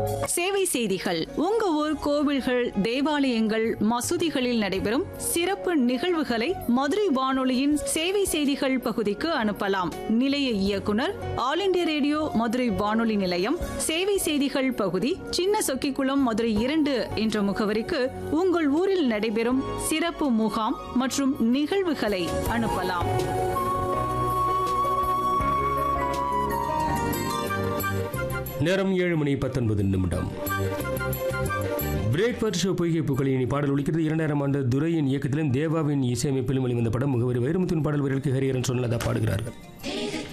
சேவை செய்திகள் உங்க ஊர் கோவில்கள் தேவாலயங்கள் மசூதிகளில் நடைபெறும் சிறப்பு நிகழ்வுகளை மதுரை வானொலியின் சேவை செய்திகள் பகுதிக்கு அனுப்பலாம் நிலைய இயக்குனர் ஆல் இண்டியா ரேடியோ மதுரை வானொலி நிலையம் சேவை செய்திகள் பகுதி சின்ன சொக்கிக்குளம் மதுரை இரண்டு என்ற முகவரிக்கு உங்கள் ஊரில் நடைபெறும் சிறப்பு முகாம் மற்றும் நிகழ்வுகளை அனுப்பலாம் நேரம் ஏழு மணி பத்தொன்பது நிமிடம் பிரேக்ஃபாஸ்ட் ஷோ பொய்கை புகழ் இனி பாடல் ஒழிக்கிறது இரண்டாயிரம் ஆண்டு துரையின் இயக்கத்திலும் தேவாவின் இசையமைப்பிலும் வெளிவந்த படம் முகவரி வைரமுத்தின் பாடல் வீரர்களுக்கு ஹரியரன் சொன்னதா பாடுகிறார்கள்